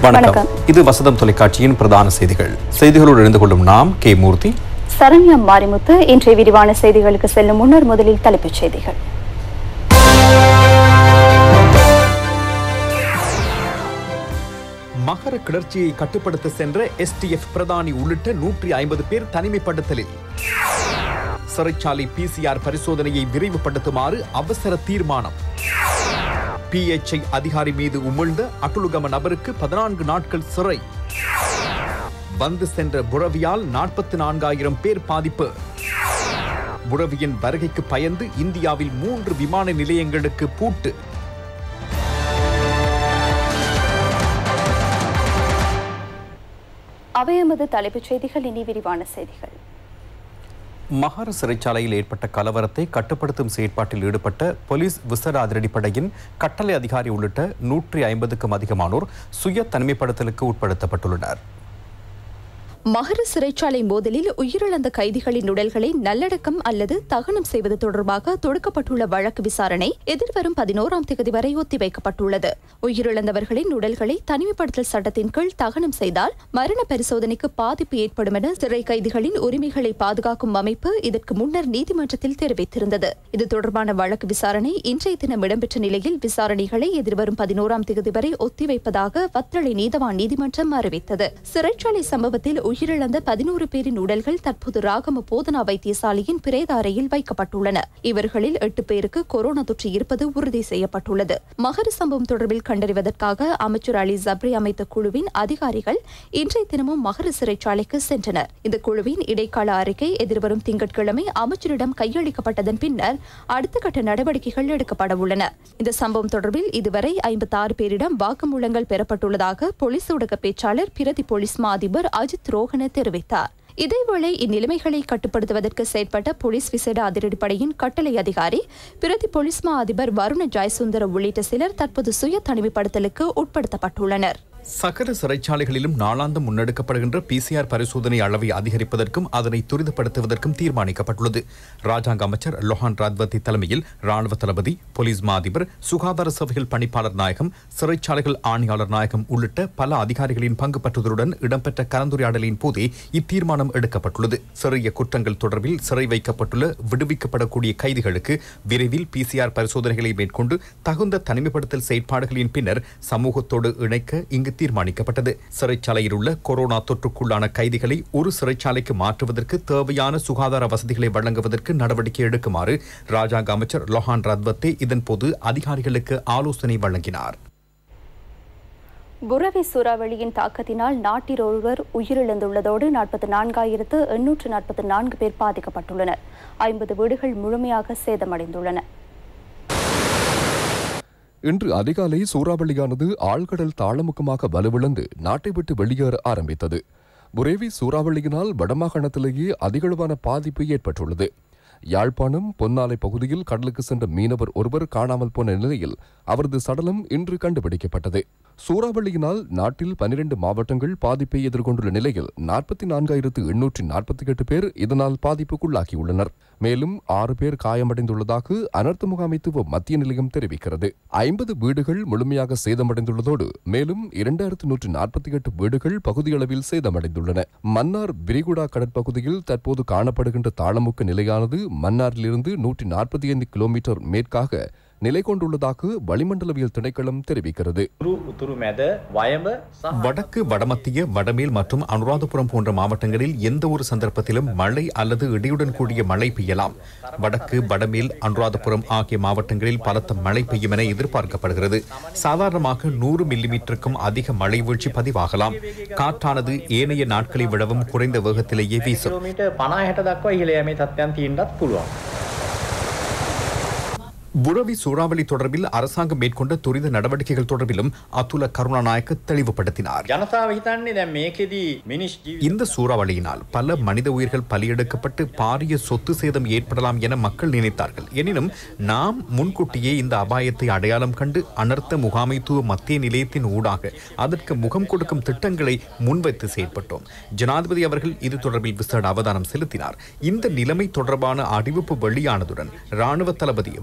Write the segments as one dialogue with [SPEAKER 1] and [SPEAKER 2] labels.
[SPEAKER 1] வணக்கம் இது வசதம் தொலைக்காட்சியின் பிரதான செய்திகள் செய்திகளோடு இணைந்து கொள்ளும் நாம் கே மூர்த்தி
[SPEAKER 2] சரண்யம் மாரிமுத்து இன்றைய விரிவான செய்திகளுக்கு செல்லும் முன்னர் முதலில் தலைப்புச் செய்திகள்
[SPEAKER 1] மகர கிளர்ச்சியை கட்டுப்படுத்த சென்ற எஸ்டிஎஃப் பிரதானி உள்ளிட்ட நூற்றி ஐம்பது பேர் தனிமைப்படுத்தலில் சிறைச்சாலை பிசிஆர் பரிசோதனையை விரைவுபடுத்துமாறு அவசர தீர்மானம் பிஎச்ஐ அதிகாரி மீது உமிழ்ந்த அட்டுலுகம நபருக்கு பதினான்கு நாட்கள் சிறை வந்து சென்ற புரவியால் நாற்பத்தி நான்காயிரம் பேர் பாதிப்பு புரவியின் வருகைக்கு பயந்து இந்தியாவில் மூன்று விமான நிலையங்களுக்கு பூட்டு
[SPEAKER 2] அவை எமது தலைப்புச் செய்திகள் இனி விரிவான செய்திகள்
[SPEAKER 1] மகார சிறைச்சாலையில் ஏற்பட்ட கலவரத்தை கட்டுப்படுத்தும் செயற்பாட்டில் ஈடுபட்ட போலீஸ் விசேட அதிரடிப்படையின் கட்டளை அதிகாரி உள்ளிட்ட நூற்றி ஐம்பதுக்கும் அதிகமானோர் சுய தனிமைப்படுத்தலுக்கு உட்படுத்தப்பட்டுள்ளனர்
[SPEAKER 3] மகர சிறைச்சாலை மோதலில் உயிரிழந்த கைதிகளின் உடல்களை நல்லடக்கம் அல்லது தகனம் செய்வது தொடர்பாக தொடுக்கப்பட்டுள்ள வழக்கு விசாரணை எதிர்வரும் பதினோராம் தேதி வரை ஒத்திவைக்கப்பட்டுள்ளது உயிரிழந்தவர்களின் உடல்களை தனிமைப்படுத்தல் சட்டத்தின் கீழ் தகனம் செய்தால் மரண பரிசோதனைக்கு பாதிப்பு ஏற்படும் என சிறை கைதிகளின் உரிமைகளை பாதுகாக்கும் அமைப்பு இதற்கு முன்னர் நீதிமன்றத்தில் தெரிவித்திருந்தது இது தொடர்பான வழக்கு விசாரணை இன்றைய தினம் இடம்பெற்ற நிலையில் விசாரணைகளை எதிர்வரும் பதினோராம் தேதி வரை ஒத்திவைப்பதாக வத்தளை நீதவான் நீதிமன்றம் அறிவித்தது சிறைச்சாலை சம்பவத்தில் உயிரிழந்த பதினோரு பேரின் உடல்கள் தற்போது ராகம போதனா வைத்தியசாலையின் பிரேத அறையில் வைக்கப்பட்டுள்ளன இவர்களில் எட்டு பேருக்கு கொரோனா தொற்று இருப்பது உறுதி செய்யப்பட்டுள்ளது மகர சம்பவம் தொடர்பில் கண்டறிவதற்காக அமைச்சர் அலி ஜப்ரி அமைத்த குழுவின் அதிகாரிகள் இன்றைய தினமும் மகர சிறைச்சாலைக்கு சென்றனர் இந்த குழுவின் இடைக்கால அறிக்கை எதிர்வரும் திங்கட்கிழமை அமைச்சரிடம் கையளிக்கப்பட்டதன் பின்னர் அடுத்த கட்ட நடவடிக்கைகள் எடுக்கப்பட உள்ளன இந்த சம்பவம் தொடர்பில் இதுவரை ஐம்பத்தாறு பேரிடம் வாக்குமூலங்கள் பெறப்பட்டுள்ளதாக போலீஸ் ஊடக பேச்சாளர் பிரதி போலீஸ் மா அதிபர் அஜித் ரோஹன தெரிவித்தார் இதேவேளை இந்நிலைமைகளை கட்டுப்படுத்துவதற்கு செயற்பட்ட போலீஸ் விசேட அதிரடிப்படையின் கட்டளை அதிகாரி பிரதி போலீஸ் மா அதிபர் வருண ஜெயசுந்தர உள்ளிட்ட சிலர் தற்போது சுய தனிமைப்படுத்தலுக்கு உட்படுத்தப்பட்டுள்ளனர்
[SPEAKER 1] சகல சிறைச்சாலைகளிலும் நாளாந்தம் முன்னெடுக்கப்படுகின்ற பிசிஆர் பரிசோதனை அளவை அதிகரிப்பதற்கும் அதனை துரிதப்படுத்துவதற்கும் தீர்மானிக்கப்பட்டுள்ளது ராஜாங்க அமைச்சர் லொஹான் ராத்வத்தி தலைமையில் ராணுவ தளபதி போலீஸ் மா அதிபர் சுகாதார சபைகள் பணிப்பாளர் நாயகம் சிறைச்சாலைகள் ஆணையாளர் நாயகம் உள்ளிட்ட பல அதிகாரிகளின் பங்கு பற்றுவதுடன் இடம்பெற்ற கலந்துரையாடலின் போதே இத்தீர்மானம் எடுக்கப்பட்டுள்ளது சிறிய குற்றங்கள் தொடர்பில் சிறை வைக்கப்பட்டுள்ள விடுவிக்கப்படக்கூடிய கைதிகளுக்கு விரைவில் பிசிஆர் பரிசோதனைகளை மேற்கொண்டு தகுந்த தனிமைப்படுத்தல் செயற்பாடுகளின் பின்னர் சமூகத்தோடு இணைக்க இங்கு தீர்மானிக்கப்பட்டது சிறைச்சாலையில் உள்ள கொரோனா தொற்றுக்குள்ளான கைதிகளை ஒரு சிறைச்சாலைக்கு மாற்றுவதற்கு தேவையான சுகாதார வசதிகளை வழங்குவதற்கு நடவடிக்கை எடுக்குமாறு ராஜாங்க அமைச்சர் லொஹான் ரத்வத்தே இதன்போது அதிகாரிகளுக்கு ஆலோசனை வழங்கினார்
[SPEAKER 2] புரவி சூறாவளியின் தாக்கத்தினால் நாட்டில் ஒருவர் உயிரிழந்துள்ளதோடு நாற்பத்தி நான்காயிரத்து எண்ணூற்று நாற்பத்தி நான்கு பேர் பாதிக்கப்பட்டுள்ளனர் ஐம்பது வீடுகள் முழுமையாக சேதமடைந்துள்ளன
[SPEAKER 4] இன்று அதிகாலை சூறாவளியானது ஆழ்கடல் தாளமுக்கமாக வலுவிழந்து நாட்டை விட்டு வெளியேற ஆரம்பித்தது புரேவி சூறாவளியினால் வடமாகாணத்திலேயே அதிகளவான பாதிப்பு ஏற்பட்டுள்ளது யாழ்ப்பாணம் பொன்னாலை பகுதியில் கடலுக்கு சென்ற மீனவர் ஒருவர் காணாமல் போன நிலையில் அவரது சடலம் இன்று கண்டுபிடிக்கப்பட்டது சூறாவளியினால் நாட்டில் பனிரெண்டு மாவட்டங்கள் பாதிப்பை எதிர்கொண்டுள்ள நிலையில் நாற்பத்தி நான்காயிரத்து எண்ணூற்றி நாற்பத்தி எட்டு பேர் இதனால் பாதிப்புக்குள்ளாகியுள்ளனர் மேலும் ஆறு பேர் காயமடைந்துள்ளதாக அனர்த்த முகாமைத்துவ மத்திய நிலையம் தெரிவிக்கிறது ஐம்பது வீடுகள் முழுமையாக சேதமடைந்துள்ளதோடு மேலும் இரண்டாயிரத்து நூற்று நாற்பத்தி எட்டு வீடுகள் பகுதியளவில் சேதமடைந்துள்ளன மன்னார் விரிகுடா கடற்பகுதியில் தற்போது காணப்படுகின்ற தாளமுக்க நிலையானது மன்னாரிலிருந்து நூற்றி நாற்பத்தி ஐந்து கிலோமீட்டர் மேற்காக நிலை கொண்டுள்ளதாக வளிமண்டலவியல் திணைக்களம் தெரிவிக்கிறது
[SPEAKER 5] උතුරු උතුරු මැද වයඹ සහ
[SPEAKER 1] வடக்கு வடமத்திய வடமேல் மற்றும் அனுராதபுரம் போன்ற மாவட்டங்களில் எந்த ஒரு சந்தர்ப்பத்திலும் மழை அல்லது இடியுடன் கூடிய மழை பெய்யலாம் வடக்கு வடமேல் அனுராதபுரம் ஆகிய மாவட்டங்களில் பலத்த மழை பெய்யும் என எதிர்பார்க்கப்படுகிறது சாதாரணமாக நூறு மில்லிமீட்டருக்கும் அதிக மழை வீழ்ச்சி பதிவாகலாம் காற்றானது ஏனைய நாட்களை விடவும் குறைந்த வேகத்திலேயே வீசும்
[SPEAKER 5] කිලෝමීටර් 50 60 දක්වා ඉහළ යෑමේ තත්ත්වයන් තියෙන්නත් පුළුවන්.
[SPEAKER 1] புரவி சூறாவளி தொடர்பில் அரசாங்கம் மேற்கொண்ட துரித நடவடிக்கைகள் தொடர்பிலும் அதுல கருணாநாயக்க தெளிவுபடுத்தினார்
[SPEAKER 5] ජනතාව හිතන්නේ දැන් මේකෙදී මිනිස් ජීවිත
[SPEAKER 1] இந்த சூறாவளியினால் பல மனித உயிர்கள் பலியெடுக்கப்பட்டு பாரிய சொத்து சேதம் ஏற்படலாம் என மக்கள் நினைத்தார்கள் எனினும் நாம் முன்கூட்டியே இந்த அபாயத்தை அடையாளம் கண்டு அனர்த்த முகாமைத்துவ மத்திய நிலையத்தின் ஊடாக அதற்கு முகம் கொடுக்கும் திட்டங்களை முன்வைத்து செயற்பட்டோம் ஜனாதிபதி அவர்கள் இது தொடர்பில் விசேட அவதானம் செலுத்தினார் இந்த நிலைமை தொடர்பான அறிவிப்பு வெளியானதுடன் ராணுவ தளபதி வடபகுதி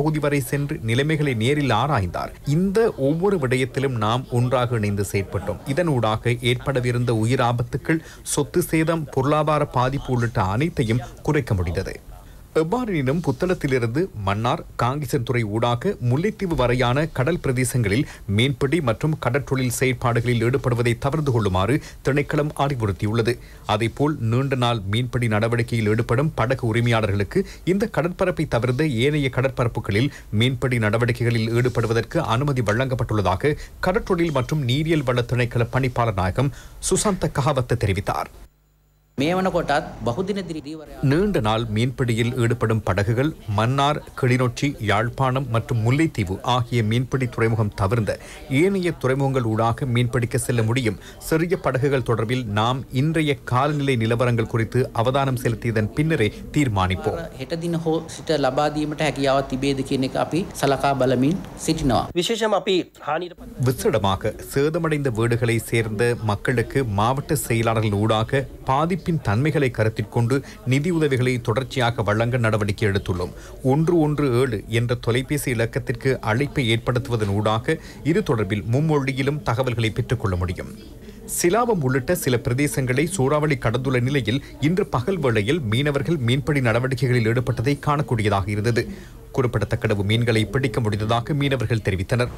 [SPEAKER 1] பகுதி வரை சென்று நிலைமைகளை நேரில் ஆராய்ந்தார் இந்த ஒவ்வொரு விடயத்திலும் நாம் ஒன்றாக இணைந்து செயற்பட்டோம் இதனூடாக ஏற்படவிருந்த உயிர் ஆபத்துக்கள் சொத்து சேதம் பொருளாதார பாதிப்பு உள்ளிட்ட அனைத்தையும் குறைக்க முடிந்தது எவ்வாறெனினும் புத்தளத்திலிருந்து மன்னார் காங்கிசன்துறை ஊடாக முல்லைத்தீவு வரையான கடல் பிரதேசங்களில் மீன்பிடி மற்றும் கடற்றொழில் செயற்பாடுகளில் ஈடுபடுவதை தவிர்த்து கொள்ளுமாறு திணைக்களம் அறிவுறுத்தியுள்ளது அதேபோல் நீண்ட நாள் மீன்பிடி நடவடிக்கையில் ஈடுபடும் படகு உரிமையாளர்களுக்கு இந்த கடற்பரப்பை தவிர்த்த ஏனைய கடற்பரப்புகளில் மீன்பிடி நடவடிக்கைகளில் ஈடுபடுவதற்கு அனுமதி வழங்கப்பட்டுள்ளதாக கடற்றொழில் மற்றும் நீரியல் வள திணைக்கள பணிப்பாளர் நாயகம் சுசாந்த கஹாவத் தெரிவித்தார்
[SPEAKER 6] මේ වනකොටත් බහුදින දිරීවරයා
[SPEAKER 1] நீண்ட நாள் மீன்பிடியில் ஈடுபடும் படகுகள் மன்னார் கிளிநொச்சி யாழ்ப்பாணம் மற்றும் முல்லைத்தீவு ஆகிய மீன்பிடி துறைமுகம் தவிர்ந்த ஏனைய துறைமுகங்கள் ஊடாக மீன்பிடிக்க செல்ல முடியும் சிறிய படகுகள் தொடர்பில் நாம் இன்றைய காலநிலை நிலவரங்கள் குறித்து அவதானம் செலுத்தியதன் பின்னரே தீர்மானிப்போம்
[SPEAKER 6] හෙට දින හෝ සිට ලබාදීමට හැකියාව තිබේද කියන එක අපි සලකා බලමින් සිටිනවා.
[SPEAKER 7] විශේෂම අපි හානිට පත්
[SPEAKER 1] விசேடமாக சேதமடைந்த வீடுகளை சேர்ந்த மக்களுக்கு மாவட்ட செயலாளர்கள் ஊடாக பாதிப்பின் தன்மைகளை கருத்தில் கொண்டு நிதியுதவிகளை தொடர்ச்சியாக வழங்க நடவடிக்கை எடுத்துள்ளோம் ஒன்று ஒன்று ஏழு என்ற தொலைபேசி இலக்கத்திற்கு அழைப்பை ஏற்படுத்துவதன் ஊடாக இது தொடர்பில் மும்மொழியிலும் தகவல்களை பெற்றுக்கொள்ள முடியும் சிலாபம் உள்ளிட்ட சில பிரதேசங்களை சூறாவளி கடந்துள்ள நிலையில் இன்று பகல் வேளையில் மீனவர்கள் மீன்பிடி நடவடிக்கைகளில் ஈடுபட்டதை காணக்கூடியதாக இருந்தது குறிப்பிடத்தக்கடவு மீன்களை பிடிக்க முடிந்ததாக மீனவர்கள் தெரிவித்தனர்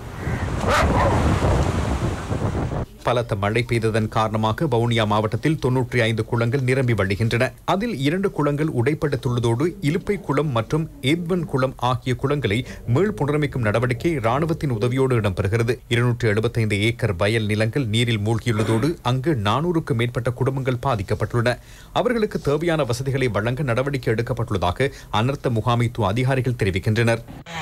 [SPEAKER 1] பலத்த மழை பெய்ததன் காரணமாக வவுனியா மாவட்டத்தில் தொன்னூற்றி ஐந்து குளங்கள் நிரம்பி வழிகின்றன அதில் இரண்டு குளங்கள் உடைப்படுத்துள்ளதோடு இலுப்பை குளம் மற்றும் ஏத்வன் குளம் ஆகிய குளங்களை மீள் புனரமைக்கும் நடவடிக்கை ராணுவத்தின் உதவியோடு இடம்பெறுகிறது இருநூற்றி எழுபத்தைந்து ஏக்கர் வயல் நிலங்கள் நீரில் மூழ்கியுள்ளதோடு அங்கு நானூறுக்கு மேற்பட்ட குடும்பங்கள் பாதிக்கப்பட்டுள்ளன அவர்களுக்கு தேவையான வசதிகளை வழங்க நடவடிக்கை எடுக்கப்பட்டுள்ளதாக அனர்த்த முகாமைத்துவ அதிகாரிகள் தெரிவிக்கின்றனர்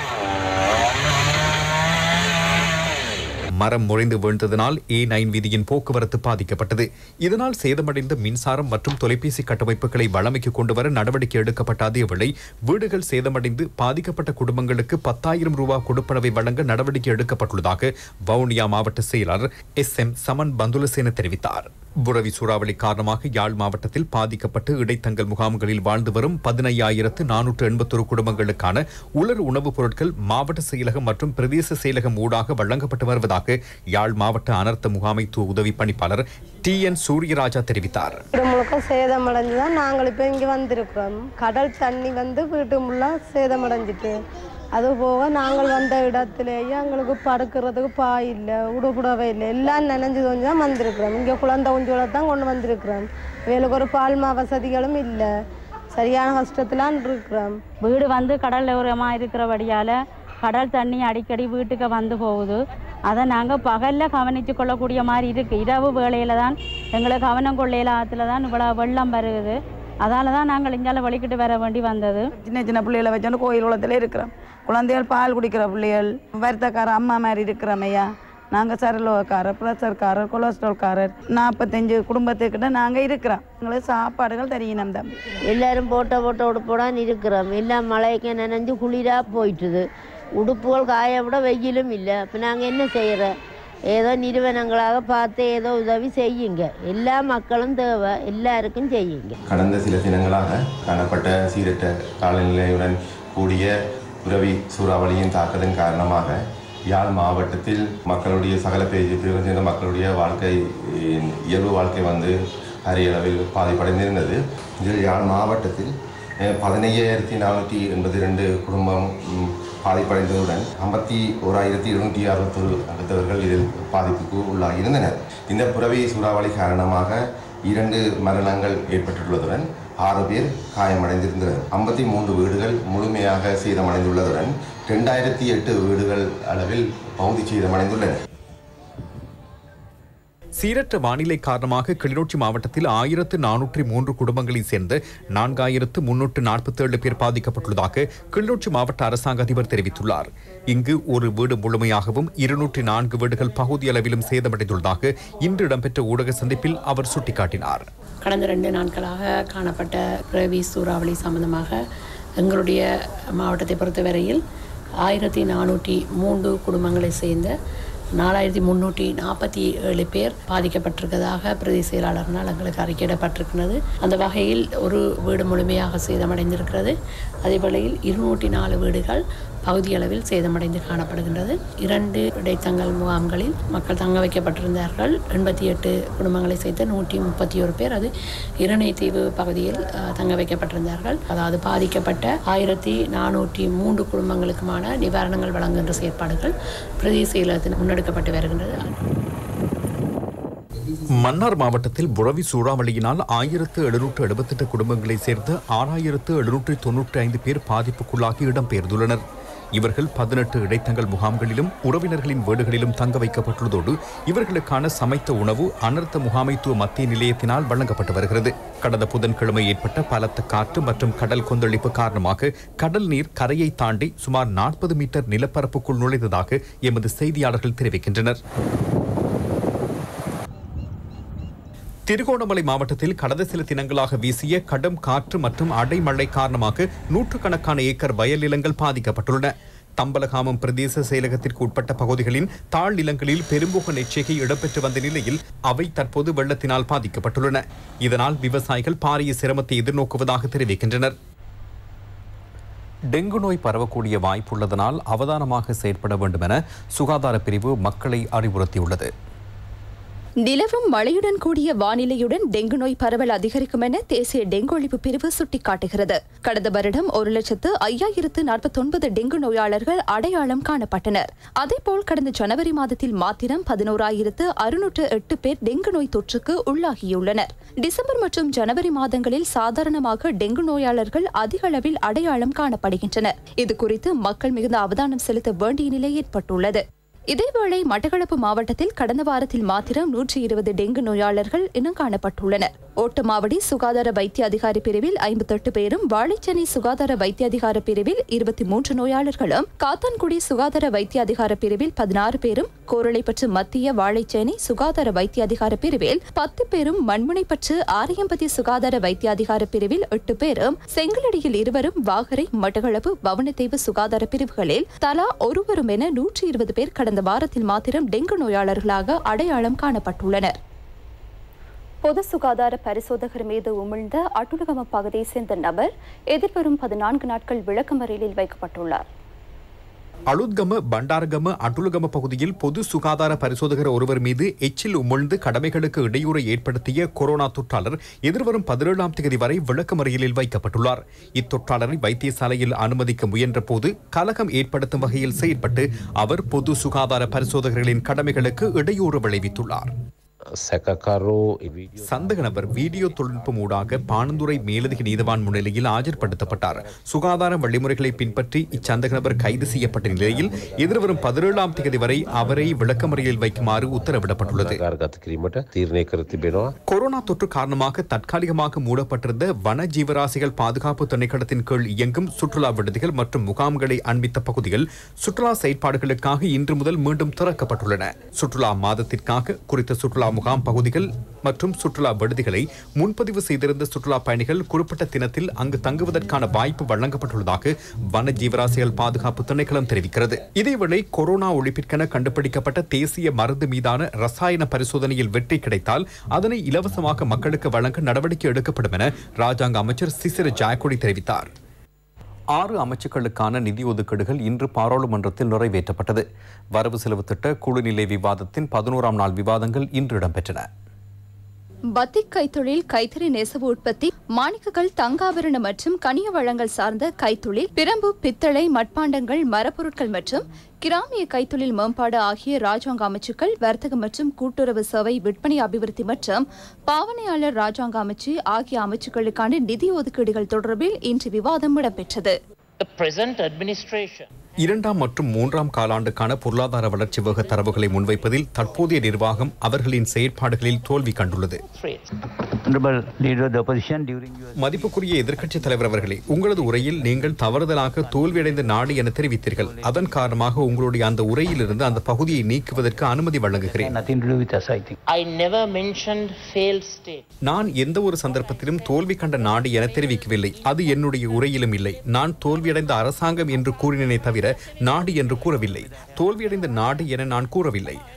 [SPEAKER 1] மரம் முறிந்து வீழ்ந்ததனால் ஏ நைன் வீதியின் போக்குவரத்து பாதிக்கப்பட்டது இதனால் சேதமடைந்த மின்சாரம் மற்றும் தொலைபேசி கட்டமைப்புகளை வளமைக்கு கொண்டுவர நடவடிக்கை எடுக்கப்பட்ட அதேவேளை வீடுகள் சேதமடைந்து பாதிக்கப்பட்ட குடும்பங்களுக்கு பத்தாயிரம் ரூபாய் கொடுப்பனவை வழங்க நடவடிக்கை எடுக்கப்பட்டுள்ளதாக வவுனியா மாவட்ட செயலாளர் எஸ் எம் சமன் பந்துலசேன தெரிவித்தார் புரவி சூறாவளி காரணமாக யாழ் மாவட்டத்தில் பாதிக்கப்பட்டு இடைத்தங்கல் முகாம்களில் வாழ்ந்து வரும் பதினையாயிரத்து நானூற்று எண்பத்தொரு குடும்பங்களுக்கான உலர் உணவுப் பொருட்கள் மாவட்ட செயலகம் மற்றும் பிரதேச செயலகம் ஊடாக வழங்கப்பட்டு வருவதாக யாழ் மாவட்ட அனர்த்த முகாமைத்துவ உதவி பணிப்பாளர் டி என் சூரியராஜா தெரிவித்தார்
[SPEAKER 8] வீடு முழுக்க சேதமடைஞ்சு தான் நாங்கள் இப்போ இங்கே வந்திருக்கிறோம் கடல் தண்ணி வந்து வீட்டு முள்ள சேதமடைஞ்சிட்டு அது போக நாங்கள் வந்த இடத்துலேயே எங்களுக்கு படுக்கிறதுக்கு பாய் இல்லை உடுப்புடவை இல்லை எல்லாம் நினைஞ்சு கொஞ்சம் தான் வந்திருக்கிறோம் இங்கே குழந்தை குஞ்சுகளை தான் கொண்டு வந்திருக்கிறோம் இவங்களுக்கு ஒரு பால்மா வசதிகளும் இல்லை சரியான கஷ்டத்திலான் இருக்கிறோம்
[SPEAKER 9] வீடு வந்து கடல் ஓரமாக இருக்கிறபடியால் கடல் தண்ணி அடிக்கடி வீட்டுக்கு வந்து போகுது அதை நாங்கள் பகலில் கவனித்து கொள்ளக்கூடிய மாதிரி இருக்குது இரவு வேளையில் தான் எங்களை கவனம் கொள்ளையில ஆற்றுல தான் இவ்வளோ வெள்ளம் வருகுது அதால தான் நாங்கள் இங்கால வலிக்கிட்டு வர வேண்டி வந்தது
[SPEAKER 10] சின்ன சின்ன பிள்ளைகளை வச்சோன்னு கோயில் குளத்தில் இருக்கிறோம் குழந்தைகள் பால் குடிக்கிற பிள்ளைகள் வருத்தக்கார அம்மா மாதிரி இருக்கிறோமையா நாங்கள் சரலோகாரர் ப்ரெஷர்காரர் கொலஸ்ட்ரால்காரர் நாற்பத்தஞ்சு குடும்பத்துக்கிட்ட நாங்கள் இருக்கிறோம் எங்களுக்கு சாப்பாடுகள் தெரியணும் தம்பி
[SPEAKER 11] எல்லாரும் போட்ட போட்ட உடுப்போடான்னு இருக்கிறோம் எல்லாம் மழைக்கு நனைஞ்சு குளிராக போயிட்டுது உடுப்புகள் காய விட வெயிலும் இல்லை அப்போ நாங்கள் என்ன செய்கிறோம் ஏதோ நிறுவனங்களாக பார்த்து ஏதோ உதவி செய்யுங்க எல்லா மக்களும் தேவை எல்லாருக்கும் செய்யுங்க
[SPEAKER 12] கடந்த சில தினங்களாக காணப்பட்ட சீரற்ற காலநிலையுடன் கூடிய உறவி சூறாவளியின் தாக்கத்தின் காரணமாக யாழ் மாவட்டத்தில் மக்களுடைய சகல பேஜ் பிரிவு சேர்ந்த மக்களுடைய வாழ்க்கை இ- இயல்பு வாழ்க்கை வந்து அரிய அளவில் பாதிப்படைந்திருந்தது இதில் யாழ் மாவட்டத்தில் அஹ், பதினையாயிரத்தி நானூற்றி எண்பத்தி ரெண்டு குடும்பம் ம், பாதிப்படைந்ததுடன் ஐம்பத்தி ஓராயிரத்தி இருநூற்றி அறுபத்தொரு அங்கத்தவர்கள் இதில் பாதிப்புக்கு உள்ளாகியிருந்தனர் இந்த புறவி சூறாவளி காரணமாக இரண்டு மரணங்கள் ஏற்பட்டுள்ளதுடன் ஆறு பேர் காயமடைந்திருந்தனர் ஐம்பத்தி மூன்று வீடுகள் முழுமையாக சேதமடைந்துள்ளதுடன் ரெண்டாயிரத்தி எட்டு வீடுகள் அளவில் பகுதி சேதமடைந்துள்ளன
[SPEAKER 1] சீரற்ற வானிலை காரணமாக கிளிநொச்சி மாவட்டத்தில் ஆயிரத்து நானூற்றி மூன்று குடும்பங்களைச் சேர்ந்த நான்காயிரத்து முன்னூற்று நாற்பத்தேழு பேர் பாதிக்கப்பட்டுள்ளதாக கிளிநொச்சி மாவட்ட அரசாங்க அதிபர் தெரிவித்துள்ளார் இங்கு ஒரு வீடு முழுமையாகவும் இருநூற்றி நான்கு வீடுகள் பகுதியளவிலும் சேதமடைந்துள்ளதாக இன்று இடம்பெற்ற ஊடக சந்திப்பில் அவர் சுட்டிக்காட்டினார்
[SPEAKER 13] கடந்த ரெண்டு நாட்களாக காணப்பட்ட பிரவி சூறாவளி சம்பந்தமாக எங்களுடைய மாவட்டத்தை பொறுத்தவரையில் ஆயிரத்தி நானூற்றி மூன்று குடும்பங்களை சேர்ந்த நாலாயிரத்தி முந்நூற்றி நாற்பத்தி ஏழு பேர் பாதிக்கப்பட்டிருக்கதாக பிரதி செயலாளர்னால் எங்களுக்கு அறிக்கையிடப்பட்டிருக்கிறது அந்த வகையில் ஒரு வீடு முழுமையாக சேதமடைந்திருக்கிறது அதே வேளையில் இருநூற்றி நாலு வீடுகள் பகுதியளவில் சேதமடைந்து காணப்படுகின்றது இரண்டு இடைத்தங்கல் முகாம்களில் மக்கள் தங்க வைக்கப்பட்டிருந்தார்கள் எண்பத்தி எட்டு குடும்பங்களை சேர்த்து நூற்றி முப்பத்தி ஒரு பேர் அது இரணைத்தீவு பகுதியில் அஹ், தங்க வைக்கப்பட்டிருந்தார்கள் அதாவது பாதிக்கப்பட்ட ஆயிரத்தி நானூற்றி மூன்று குடும்பங்களுக்குமான நிவாரணங்கள் வழங்குகின்ற செயற்பாடுகள் பிரதேச செயலகத்தில் முன்னெடுக்கப்பட்டு வருகின்றது
[SPEAKER 1] மன்னார் மாவட்டத்தில் புரவி சூறாவளியினால் ஆயிரத்து எழுநூற்று எழுபத்தெட்டு குடும்பங்களைச் சேர்ந்த ஆறாயிரத்து எழுநூற்று தொன்னூற்றி ஐந்து பேர் பாதிப்புக்குள்ளாகி இடம்பெயர்ந்துள்ளனர் இவர்கள் பதினெட்டு இடைத்தங்கல் முகாம்களிலும் உறவினர்களின் வீடுகளிலும் தங்க வைக்கப்பட்டுள்ளதோடு இவர்களுக்கான சமைத்த உணவு அனர்த்த முகாமைத்துவ மத்திய நிலையத்தினால் வழங்கப்பட்டு வருகிறது கடந்த புதன்கிழமை ஏற்பட்ட பலத்த காற்று மற்றும் கடல் கொந்தளிப்பு காரணமாக கடல் நீர் கரையை தாண்டி சுமார் நாற்பது மீட்டர் நிலப்பரப்புக்குள் நுழைந்ததாக எமது செய்தியாளர்கள் தெரிவிக்கின்றனர் திருகோணமலை மாவட்டத்தில் கடந்த சில தினங்களாக வீசிய கடும் காற்று மற்றும் அடைமழை காரணமாக நூற்றுக்கணக்கான ஏக்கர் வயல் நிலங்கள் பாதிக்கப்பட்டுள்ளன தம்பலகாமம் பிரதேச செயலகத்திற்கு உட்பட்ட பகுதிகளின் தாழ் நிலங்களில் பெரும்புக எச்சரிக்கை இடம்பெற்று வந்த நிலையில் அவை தற்போது வெள்ளத்தினால் பாதிக்கப்பட்டுள்ளன இதனால் விவசாயிகள் பாரிய சிரமத்தை எதிர்நோக்குவதாக தெரிவிக்கின்றனர் டெங்கு நோய் பரவக்கூடிய வாய்ப்புள்ளதனால் அவதானமாக செயற்பட வேண்டும் என சுகாதார பிரிவு மக்களை அறிவுறுத்தியுள்ளது
[SPEAKER 3] நிலவும் மழையுடன் கூடிய வானிலையுடன் டெங்கு நோய் பரவல் அதிகரிக்கும் என தேசிய டெங்கு ஒழிப்பு பிரிவு சுட்டிக்காட்டுகிறது கடந்த வருடம் ஒரு லட்சத்து ஐயாயிரத்து நாற்பத்தொன்பது டெங்கு நோயாளர்கள் அடையாளம் காணப்பட்டனர் அதேபோல் கடந்த ஜனவரி மாதத்தில் மாத்திரம் பதினோராயிரத்து அறுநூற்று எட்டு பேர் டெங்கு நோய் தொற்றுக்கு உள்ளாகியுள்ளனர் டிசம்பர் மற்றும் ஜனவரி மாதங்களில் சாதாரணமாக டெங்கு நோயாளர்கள் அதிக அளவில் அடையாளம் காணப்படுகின்றனர் இது குறித்து மக்கள் மிகுந்த அவதானம் செலுத்த வேண்டிய நிலை ஏற்பட்டுள்ளது இதேவேளை மட்டக்களப்பு மாவட்டத்தில் கடந்த வாரத்தில் மாத்திரம் நூற்றி இருபது டெங்கு நோயாளர்கள் இனம் காணப்பட்டுள்ளனர் ஓட்டமாவடி சுகாதார வைத்திய அதிகாரி பிரிவில் ஐம்பத்தெட்டு பேரும் வாழைச்சேனை சுகாதார வைத்திய அதிகார பிரிவில் இருபத்தி மூன்று நோயாளர்களும் காத்தான்குடி சுகாதார வைத்திய அதிகார பிரிவில் பதினாறு பேரும் கோரளைப்பற்று மத்திய வாழைச்சேனை சுகாதார வைத்திய அதிகார பிரிவில் பத்து பேரும் மண்முனைப்பற்று ஆரியம்பதி சுகாதார வைத்திய அதிகார பிரிவில் எட்டு பேரும் செங்கலடியில் இருவரும் வாகரை மட்டக்களப்பு பவனத்தீவு சுகாதார பிரிவுகளில் தலா ஒருவரும் என நூற்றி இருபது பேர் கடந்த வாரத்தில் மாத்திரம் டெங்கு நோயாளர்களாக அடையாளம் காணப்பட்டுள்ளனர்
[SPEAKER 2] பொது சுகாதார பரிசோதகர் மீது உமிழ்ந்த அட்டுலகம பகுதியை சேர்ந்த நபர் எதிர்வரும் பதினான்கு நாட்கள் விளக்கமறியலில் வைக்கப்பட்டுள்ளார்
[SPEAKER 1] அளுத்கம பண்டாரகம அட்டுலகம பகுதியில் பொது சுகாதார பரிசோதகர் ஒருவர் மீது எச்சில் உமிழ்ந்து கடமைகளுக்கு இடையூறை ஏற்படுத்திய கொரோனா தொற்றாளர் எதிர்வரும் பதினேழாம் தேதி வரை விளக்கமறியலில் வைக்கப்பட்டுள்ளார் இத்தொற்றாளரை வைத்தியசாலையில் அனுமதிக்க முயன்ற போது கலகம் ஏற்படுத்தும் வகையில் செயற்பட்டு அவர் பொது சுகாதார பரிசோதகர்களின் கடமைகளுக்கு இடையூறு விளைவித்துள்ளார் சந்தக நபர் வீடியோ தொழில்நுட்பம் ஊடாக பாணந்துறை மேலதிக நீதவான் முன்னிலையில் ஆஜர்படுத்தப்பட்டார் சுகாதார வழிமுறைகளை பின்பற்றி இச்சந்தக நபர் கைது செய்யப்பட்ட நிலையில் எதிர்வரும் பதினேழாம் தேதி வரை அவரை விளக்கமறியலில் வைக்குமாறு உத்தரவிடப்பட்டுள்ளது கொரோனா தொற்று காரணமாக தற்காலிகமாக மூடப்பட்டிருந்த வன ஜீவராசிகள் பாதுகாப்பு திணைக்களத்தின் கீழ் இயங்கும் சுற்றுலா விடுதிகள் மற்றும் முகாம்களை அண்மித்த பகுதிகள் சுற்றுலா செயற்பாடுகளுக்காக இன்று முதல் மீண்டும் திறக்கப்பட்டுள்ளன சுற்றுலா மாதத்திற்காக குறித்த சுற்றுலா முகாம் பகுதிகள் மற்றும் சுற்றுலா விடுதிகளை முன்பதிவு செய்திருந்த சுற்றுலா பயணிகள் குறிப்பிட்ட தினத்தில் அங்கு தங்குவதற்கான வாய்ப்பு வழங்கப்பட்டுள்ளதாக வன ஜீவராசிகள் பாதுகாப்பு திணைக்களம் தெரிவிக்கிறது இதேவேளை கொரோனா ஒழிப்பிற்கென கண்டுபிடிக்கப்பட்ட தேசிய மருந்து மீதான ரசாயன பரிசோதனையில் வெற்றி கிடைத்தால் அதனை இலவசமாக மக்களுக்கு வழங்க நடவடிக்கை எடுக்கப்படும் என ராஜாங்க அமைச்சர் சிசிர ஜாயக்கொடி தெரிவித்தார் ஆறு அமைச்சுக்களுக்கான நிதி ஒதுக்கீடுகள் இன்று பாராளுமன்றத்தில் நிறைவேற்றப்பட்டது வரவு செலவு திட்ட குழுநிலை விவாதத்தின் பதினோராம் நாள் விவாதங்கள் இன்று இடம்பெற்றன
[SPEAKER 3] பத்திக் கைத்தொழில் கைத்தறி நெசவு உற்பத்தி மாணிக்கங்கள் தங்காபரண மற்றும் கனிய வளங்கள் சார்ந்த கைத்தொழில் பிரம்பு பித்தளை மட்பாண்டங்கள் மரப்பொருட்கள் மற்றும் கிராமிய கைத்தொழில் மேம்பாடு ஆகிய ராஜாங்க அமைச்சுக்கள் வர்த்தக மற்றும் கூட்டுறவு சேவை விற்பனை அபிவிருத்தி மற்றும் பாவனையாளர் ராஜாங்க அமைச்சு ஆகிய அமைச்சுக்களுக்கான நிதி ஒதுக்கீடுகள் தொடர்பில் இன்று விவாதம் இடம்பெற்றது
[SPEAKER 14] The present administration
[SPEAKER 1] இரண்டாம் மற்றும் மூன்றாம் காலாண்டுக்கான பொருளாதார வளர்ச்சி வேக தரவுகளை முன்வைப்பதில் தற்போதைய நிர்வாகம் அவர்களின் செயற்பாடுகளில் தோல்வி கண்டுள்ளது மதிப்புக்குரிய எதிர்க்கட்சித் தலைவர் அவர்களே உங்களது உரையில் நீங்கள் தவறுதலாக தோல்வியடைந்த நாடு என தெரிவித்தீர்கள் அதன் காரணமாக உங்களுடைய அந்த உரையிலிருந்து அந்த பகுதியை நீக்குவதற்கு அனுமதி வழங்குகிறேன்
[SPEAKER 14] I never mentioned failed state.
[SPEAKER 1] நான் எந்த ஒரு சந்தர்ப்பத்திலும் தோல்வி கண்ட நாடு என தெரிவிக்கவில்லை அது என்னுடைய உரையிலும் இல்லை நான் தோல்வியடைந்த அரசாங்கம் என்று கூறினேனே தவிர நாடு என்று கூறவில்லை தோல்வியடைந்த நாடு என நான் கூறவில்லை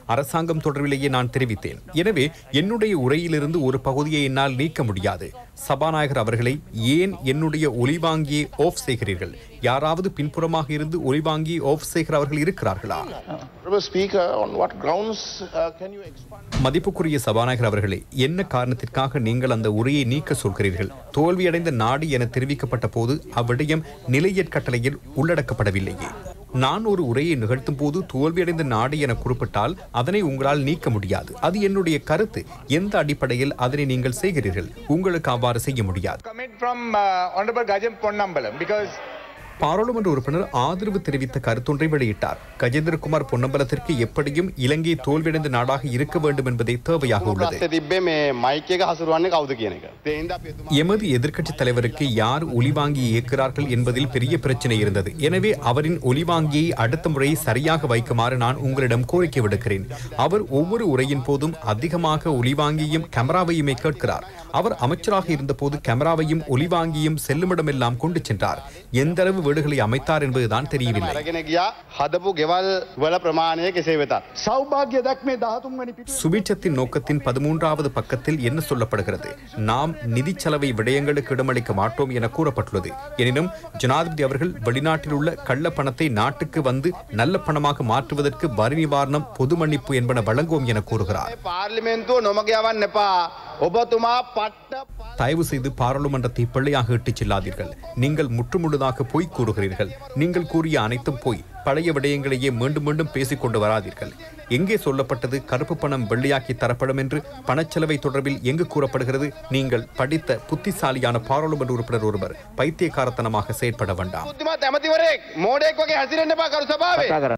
[SPEAKER 1] அரசாங்கம் தொடர்பிலேயே நான் தெரிவித்தேன் எனவே என்னுடைய உரையிலிருந்து ஒரு பகுதியை என்னால் நீக்க முடியாது சபாநாயகர் அவர்களை ஏன் என்னுடைய ஒலிவாங்கியை ஆஃப் செய்கிறீர்கள் யாராவது பின்புறமாக இருந்து ஒலிவாங்கியை ஆஃப் செய்கிறவர்கள் இருக்கிறார்களா
[SPEAKER 15] Honorable Speaker, on what grounds uh, can you expand?
[SPEAKER 1] மதிப்புக்குரிய சபாநாயகர் அவர்களே என்ன காரணத்திற்காக நீங்கள் அந்த உரையை நீக்க சொல்கிறீர்கள் தோல்வியடைந்த நாடு என தெரிவிக்கப்பட்ட போது அவ்விடயம் நிலையற் கட்டளையில் உள்ளடக்கப்படவில்லையே நான் ஒரு உரையை நிகழ்த்தும் போது தோல்வியடைந்த நாடு என குறிப்பிட்டால் அதனை உங்களால் நீக்க முடியாது அது என்னுடைய கருத்து எந்த அடிப்படையில் அதனை நீங்கள் செய்கிறீர்கள் உங்களுக்கு அவ்வாறு செய்ய முடியாது
[SPEAKER 16] comment from uh, Honorable Gajam Ponnambalam because
[SPEAKER 1] பாராளுமன்ற உறுப்பினர் ஆதரவு தெரிவித்த கருத்தொன்றை வெளியிட்டார் கஜேந்திரகுமார் பொன்னம்பலத்திற்கு எப்படியும் இலங்கை தோல்வியடைந்த நாடாக இருக்க வேண்டும் என்பதே தேவையாக உள்ளது
[SPEAKER 15] ප්‍රශ්නේ තිබ්බේ මේ මයික් එක හසුරුවන්නේ කවුද කියන එක. ඒ හින්දා අපි එතුමා
[SPEAKER 1] எமது எதிர்க்கட்சி தலைவருக்கு யார் ஒலிவாங்கி இயக்குகிறார்கள் என்பதில் பெரிய பிரச்சனை இருந்தது எனவே அவரின் ஒலிவாங்கியை அடுத்த முறை சரியாக வைக்குமாறு நான் உங்களிடம் கோரிக்கை விடுக்கிறேன் அவர் ஒவ்வொரு உரையின் போதும் அதிகமாக ஒலிவாங்கியும் கேமராவையுமே கேட்கிறார் அவர் அமைச்சராக இருந்தபோது கேமராவையும் ஒலிவாங்கியும் செல்லுமிடமெல்லாம் கொண்டு சென்றார் எந்த அளவு வீடுகளை அமைத்தார் என்பதுதான் தெரியவில்லை
[SPEAKER 15] අරගෙන ගියා හදපු ගෙවල් වල ප්‍රමාණය කෙසේ වෙතත්.
[SPEAKER 16] සෞභාග්‍ය දැක්මේ 13 වනි පිටු
[SPEAKER 1] சுபிட்சத்தின் நோக்கத்தின் பதிமூன்றாவது பக்கத்தில் என்ன சொல்லப்படுகிறது நாம் நிதி செலவை விடயங்களுக்கு இடமளிக்க மாட்டோம் என கூறப்பட்டுள்ளது எனினும் ஜனாதிபதி அவர்கள் வெளிநாட்டில் உள்ள கள்ள பணத்தை நாட்டுக்கு வந்து நல்ல பணமாக மாற்றுவதற்கு வரி நிவாரணம் பொது மன்னிப்பு என்பன வழங்குவோம் என கூறுகிறார்
[SPEAKER 15] පාර්ලිමේන්තුව නොමග යවන්න එපා. ඔබතුමා පට්ට
[SPEAKER 1] தயவு செய்து பாராளுமன்றத்தை பிள்ளையாக இட்டுச் செல்லாதீர்கள் நீங்கள் முற்றுமுழுதாக பொய் கூறுகிறீர்கள் நீங்கள் கூறிய அனைத்தும் பொய் பழைய விடயங்களையே மீண்டும் மீண்டும் பேசிக் கொண்டு வராதீர்கள் எங்கே சொல்லப்பட்டது கருப்பு பணம் வெள்ளையாக்கி தரப்படும் என்று பணச்செலவை தொடர்பில் எங்கு கூறப்படுகிறது நீங்கள் படித்த புத்திசாலியான பாராளுமன்ற உறுப்பினர் ஒருவர் பைத்தியக்காரத்தனமாக செயற்பட வேண்டாம்
[SPEAKER 15] ඔබතුමා ඇමතිවරයෙක් මෝඩයෙක් වගේ හැසිරෙන්න එපා කරු සභාවේ.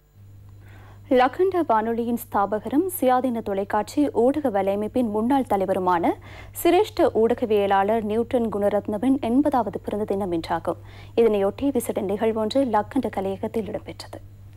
[SPEAKER 2] லக்கண்ட வானொலியின் ஸ்தாபகரும் சுயாதீன தொலைக்காட்சி ஊடக வலையமைப்பின் முன்னாள் தலைவருமான சிரேஷ்ட ஊடகவியலாளர் நியூட்டன் குணரத்னவின் எண்பதாவது பிறந்த தினம் இன்றாகும் இதனையொட்டி விசேட நிகழ்வொன்று லக்கண்ட கலையகத்தில் இடம்பெற்றது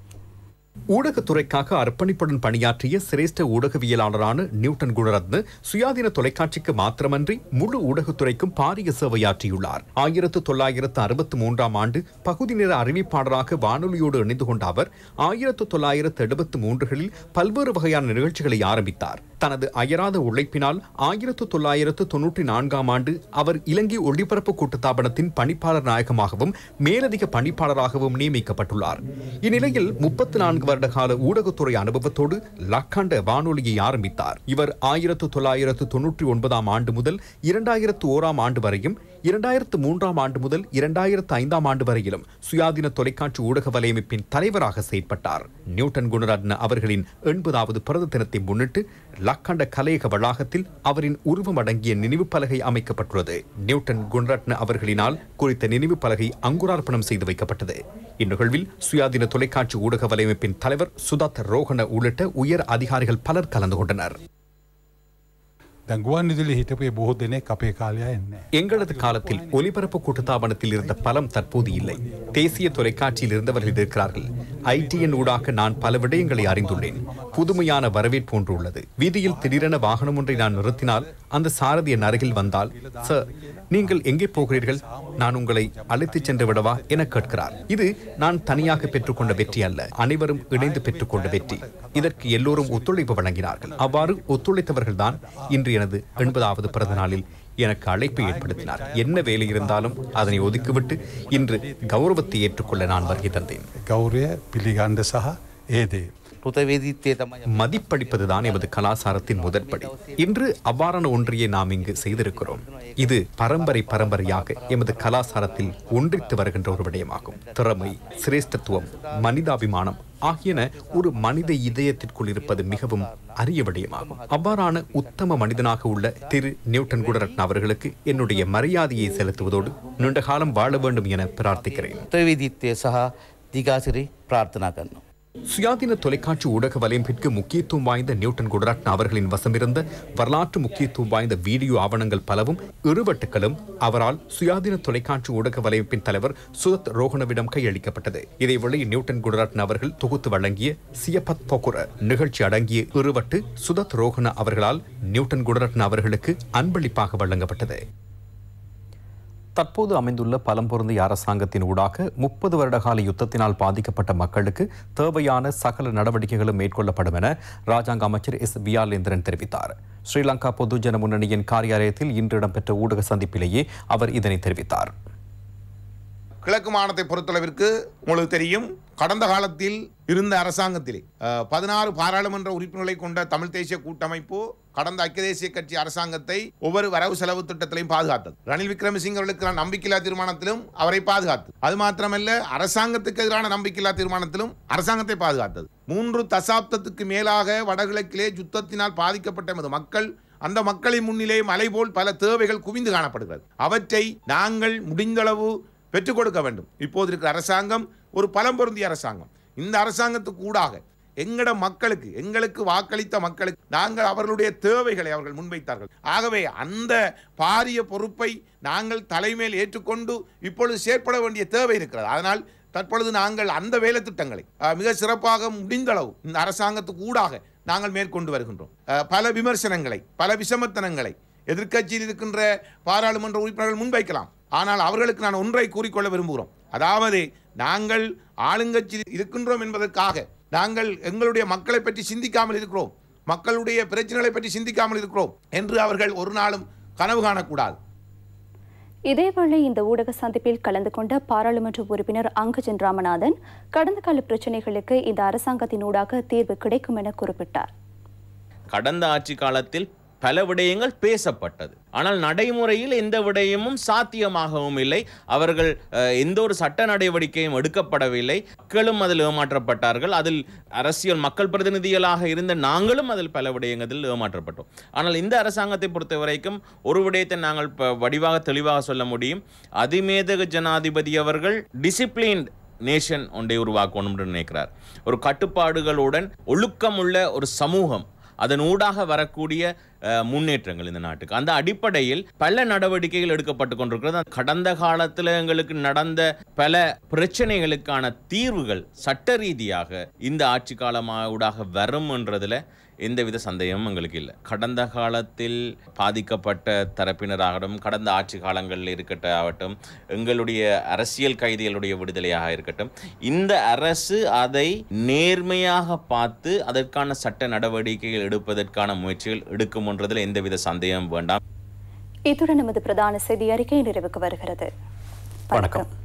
[SPEAKER 1] ஊடகத்துறைக்காக அர்ப்பணிப்புடன் பணியாற்றிய சிரேஷ்ட ஊடகவியலாளரான நியூட்டன் குணரத்ன சுயாதீன தொலைக்காட்சிக்கு மாத்திரமன்றி முழு ஊடகத்துறைக்கும் பாரிய சேவையாற்றியுள்ளார் ஆயிரத்து தொள்ளாயிரத்து அறுபத்தி மூன்றாம் ஆண்டு பகுதி நேர அறிவிப்பாளராக வானொலியோடு இணைந்து கொண்ட அவர் ஆயிரத்து தொள்ளாயிரத்து எழுபத்து மூன்றுகளில் பல்வேறு வகையான நிகழ்ச்சிகளை ஆரம்பித்தார் தனது அயராத உழைப்பினால் ஆயிரத்து தொள்ளாயிரத்து தொன்னூற்றி நான்காம் ஆண்டு அவர் இலங்கை ஒளிபரப்பு கூட்டுத்தாபனத்தின் பணிப்பாளர் நாயகமாகவும் மேலதிக பணிப்பாளராகவும் நியமிக்கப்பட்டுள்ளார் இந்நிலையில் முப்பத்தி நான்கு வருட கால ஊடகத்துறை அனுபவத்தோடு லக்காண்ட வானொலியை ஆரம்பித்தார் இவர் ஆயிரத்து தொள்ளாயிரத்து தொன்னூற்றி ஒன்பதாம் ஆண்டு முதல் இரண்டாயிரத்து ஓராம் ஆண்டு வரையும் இரண்டாயிரத்து மூன்றாம் ஆண்டு முதல் இரண்டாயிரத்து ஐந்தாம் ஆண்டு வரையிலும் சுயாதீன தொலைக்காட்சி ஊடக வலையமைப்பின் தலைவராக செயற்பட்டார் நியூட்டன் குணரத்ன அவர்களின் எண்பதாவது பிறந்த தினத்தை முன்னிட்டு லக்கண்ட கலையக வளாகத்தில் அவரின் உருவம் அடங்கிய நினைவு பலகை அமைக்கப்பட்டுள்ளது நியூட்டன் குணரத்ன அவர்களினால் குறித்த நினைவு பலகை அங்குரார்ப்பணம் செய்து வைக்கப்பட்டது இந்நிகழ்வில் சுயாதீன தொலைக்காட்சி ஊடக வலையமைப்பின் தலைவர் சுதாத் ரோஹன உள்ளிட்ட உயர் அதிகாரிகள் பலர் கலந்து கொண்டனர்
[SPEAKER 17] දැන් ගුවන් විදුලි හිටපේ බොහෝ දෙනෙක් අපේ කාලයා එන්නේ.
[SPEAKER 1] எங்களது காலத்தில் ஒலிபரப்பு கூட்டுத்தாபனத்தில் இருந்த பலம் தற்போது இல்லை தேசிய தொலைக்காட்சியில் இருந்தவர்கள் இருக்கிறார்கள் ஐடிஎன் ஊடாக நான் பல விடயங்களை அறிந்துள்ளேன் புதுமையான வரவேற்பு ஒன்று உள்ளது வீதியில் திடீரென வாகனம் ஒன்றை நான் நிறுத்தினால் அந்த சாரதி என் அருகில் வந்தால் சார் நீங்கள் எங்கே போகிறீர்கள் நான் உங்களை அழைத்துச் சென்று விடவா என கேட்கிறார் இது நான் தனியாக பெற்றுக்கொண்ட வெற்றி அல்ல அனைவரும் இணைந்து பெற்றுக்கொண்ட வெற்றி இதற்கு எல்லோரும் ஒத்துழைப்பு வழங்கினார்கள் அவ்வாறு ஒத்துழைத்தவர்கள்தான் இன்று எனது எண்பதாவது பிறந்த நாளில் எனக்கு அழைப்பை ஏற்படுத்தினார் என்ன வேலை இருந்தாலும் அதனை ஒதுக்கிவிட்டு இன்று கௌரவத்தை ஏற்றுக்கொள்ள நான் வருகை தந்தேன்
[SPEAKER 17] ගෞරය පිළිගණ්ඩ සහ ඒදේ.
[SPEAKER 1] மதிப்பளிப்பதுதான் எமது கலாச்சாரத்தின் முதற்படி இன்று அவ்வாறான ஒன்றையே நாம் இங்கு செய்திருக்கிறோம் இது பரம்பரை பரம்பரையாக எமது கலாச்சாரத்தில் ஒன்றித்து வருகின்ற ஒரு விடயமாகும் திறமை சிரேஷ்டத்துவம் மனிதாபிமானம் ஆகியன ஒரு மனித இதயத்திற்குள் இருப்பது மிகவும் அரிய விடயமாகும் அவ்வாறான உத்தம மனிதனாக உள்ள திரு நியூட்டன் குடரட்ன அவர்களுக்கு என்னுடைய மரியாதையை செலுத்துவதோடு நீண்ட காலம் வாழ வேண்டும் என பிரார்த்திக்கிறேன்
[SPEAKER 6] ත්‍රවිදිත්වය සහ දිගාසිරි ප්‍රාර්ථනා කරනවා.
[SPEAKER 1] சுயாதீன தொலைக்காட்சி ஊடக வலையமைப்பிற்கு முக்கியத்துவம் வாய்ந்த நியூட்டன் குடரட்ன அவர்களின் வசமிருந்த வரலாற்று முக்கியத்துவம் வாய்ந்த வீடியோ ஆவணங்கள் பலவும் இருவட்டுகளும் அவரால் சுயாதீன தொலைக்காட்சி ஊடக வலையமைப்பின் தலைவர் சுதத் ரோஹனவிடம் கையளிக்கப்பட்டது இதேவேளை நியூட்டன் குடரட்ன அவர்கள் தொகுத்து வழங்கிய சியபத் பொகுர நிகழ்ச்சி அடங்கிய இருவட்டு சுதத் ரோஹன அவர்களால் நியூட்டன் குடரட்ன அவர்களுக்கு அன்பளிப்பாக வழங்கப்பட்டது தற்போது அமைந்துள்ள பலம் பொருந்திய அரசாங்கத்தின் ஊடாக முப்பது வருட கால யுத்தத்தினால் பாதிக்கப்பட்ட மக்களுக்கு தேவையான சகல நடவடிக்கைகளும் மேற்கொள்ளப்படும் என ராஜாங்க அமைச்சர் எஸ் வியாலேந்திரன் தெரிவித்தார் ஸ்ரீலங்கா பொதுஜன முன்னணியின் காரியாலயத்தில் இன்று இடம்பெற்ற ஊடக சந்திப்பிலேயே அவர் இதனை தெரிவித்தார்
[SPEAKER 18] கிழக்கு மாநிலத்தை பொறுத்தளவிற்கு உங்களுக்கு தெரியும் கடந்த காலத்தில் இருந்த அரசாங்கத்திலே அஹ், பதினாறு பாராளுமன்ற உறுப்பினர்களை கொண்ட தமிழ் தேசிய கூட்டமைப்பு கடந்த ஐக்கிய தேசிய கட்சி அரசாங்கத்தை ஒவ்வொரு வரவு செலவு திட்டத்திலையும் பாதுகாத்தது ரணில் விக்ரமசிங்க அவர்களுக்கான நம்பிக்கையில்லா தீர்மானத்திலும் அவரை பாதுகாத்தது அது மாத்திரமல்ல அரசாங்கத்துக்கு எதிரான நம்பிக்கையில்லா தீர்மானத்திலும் அரசாங்கத்தை பாதுகாத்தது மூன்று தசாப்தத்துக்கு மேலாக வடகிழக்கிலே யுத்தத்தினால் பாதிக்கப்பட்ட எமது மக்கள் அந்த மக்களின் முன்னிலே மலை போல் பல தேவைகள் குவிந்து காணப்படுகிறது அவற்றை நாங்கள் முடிந்தளவு பெற்றுக் கொடுக்க வேண்டும் இப்போது இருக்கிற அரசாங்கம் ஒரு பலம் பொருந்திய அரசாங்கம் இந்த அரசாங்கத்துக்கு ஊடாக எங்கட மக்களுக்கு எங்களுக்கு வாக்களித்த மக்களுக்கு நாங்கள் அவர்களுடைய தேவைகளை அவர்கள் முன்வைத்தார்கள் ஆகவே அந்த பாரிய பொறுப்பை நாங்கள் தலைமையில் ஏற்றுக்கொண்டு இப்பொழுது செயற்பட வேண்டிய தேவை இருக்கிறது அதனால் தற்பொழுது நாங்கள் அந்த வேலை திட்டங்களை அஹ், மிக சிறப்பாக முடிந்தளவு இந்த அரசாங்கத்துக்கு ஊடாக நாங்கள் மேற்கொண்டு வருகின்றோம் அஹ், பல விமர்சனங்களை பல விசமத்தனங்களை எதிர்க்கட்சியில் இருக்கின்ற பாராளுமன்ற உறுப்பினர்கள் முன்வைக்கலாம் ஆனால் அவர்களுக்கு நான் ஒன்றை கூறிக்கொள்ள விரும்புகிறோம் அதாவது நாங்கள் ஆளுங்கட்சியில் இருக்கின்றோம் என்பதற்காக நாங்கள் எங்களுடைய மக்களை பற்றி சிந்திக்காமல் இருக்கிறோம் மக்களுடைய பிரச்சனைகளை பற்றி சிந்திக்காமல் இருக்கிறோம் என்று அவர்கள் ஒரு நாளும் கனவு காணக்கூடாது
[SPEAKER 2] இதேவேளை இந்த ஊடக சந்திப்பில் கலந்து கொண்ட பாராளுமன்ற உறுப்பினர் அங்கஜன் ராமநாதன் கடந்த கால பிரச்சினைகளுக்கு இந்த அரசாங்கத்தினூடாக தீர்வு கிடைக்கும் என குறிப்பிட்டார்
[SPEAKER 19] கடந்த ஆட்சி காலத்தில் பல விடயங்கள் பேசப்பட்டது ஆனால் நடைமுறையில் எந்த விடயமும் சாத்தியமாகவும் இல்லை அவர்கள் அஹ், எந்த ஒரு சட்ட நடவடிக்கையும் எடுக்கப்படவில்லை மக்களும் அதில் ஏமாற்றப்பட்டார்கள் அதில் அரசியல் மக்கள் பிரதிநிதிகளாக இருந்த நாங்களும் அதில் பல விடயங்களில் ஏமாற்றப்பட்டோம் ஆனால் இந்த அரசாங்கத்தை பொறுத்த வரைக்கும் ஒரு விடயத்தை நாங்கள் ப- வடிவாக தெளிவாக சொல்ல முடியும் அதிமேதக ஜனாதிபதி அவர்கள் டிசிப்ளின்ட் நேஷன் ஒன்றை உருவாக்கணும் என்று நினைக்கிறார் ஒரு கட்டுப்பாடுகளுடன் ஒழுக்கமுள்ள ஒரு சமூகம் அதன் ஊடாக வரக்கூடிய அஹ், முன்னேற்றங்கள் இந்த நாட்டுக்கு அந்த அடிப்படையில் பல நடவடிக்கைகள் எடுக்கப்பட்டு கொண்டிருக்கிறது கடந்த காலத்தில் எங்களுக்கு நடந்த பல பிரச்சனைகளுக்கான தீர்வுகள் சட்ட ரீதியாக இந்த ஆட்சி காலமாக ஊடாக வரும் என்றதுல எந்தவித சந்தேகமும் எங்களுக்கு இல்லை கடந்த காலத்தில் பாதிக்கப்பட்ட தரப்பினராகட்டும் கடந்த ஆட்சி காலங்களில் இருக்கட்டும் ஆகட்டும் எங்களுடைய அரசியல் கைதிகளுடைய விடுதலையாக இருக்கட்டும் இந்த அரசு அதை நேர்மையாக பார்த்து அதற்கான சட்ட நடவடிக்கைகள் எடுப்பதற்கான முயற்சிகள் எடுக்கும்ன்றதில் எந்தவித சந்தேகம் வேண்டாம்
[SPEAKER 2] இத்துடன் நமது பிரதான செய்தி அறிக்கை நிறைவுக்கு வருகிறது
[SPEAKER 1] வணக்கம்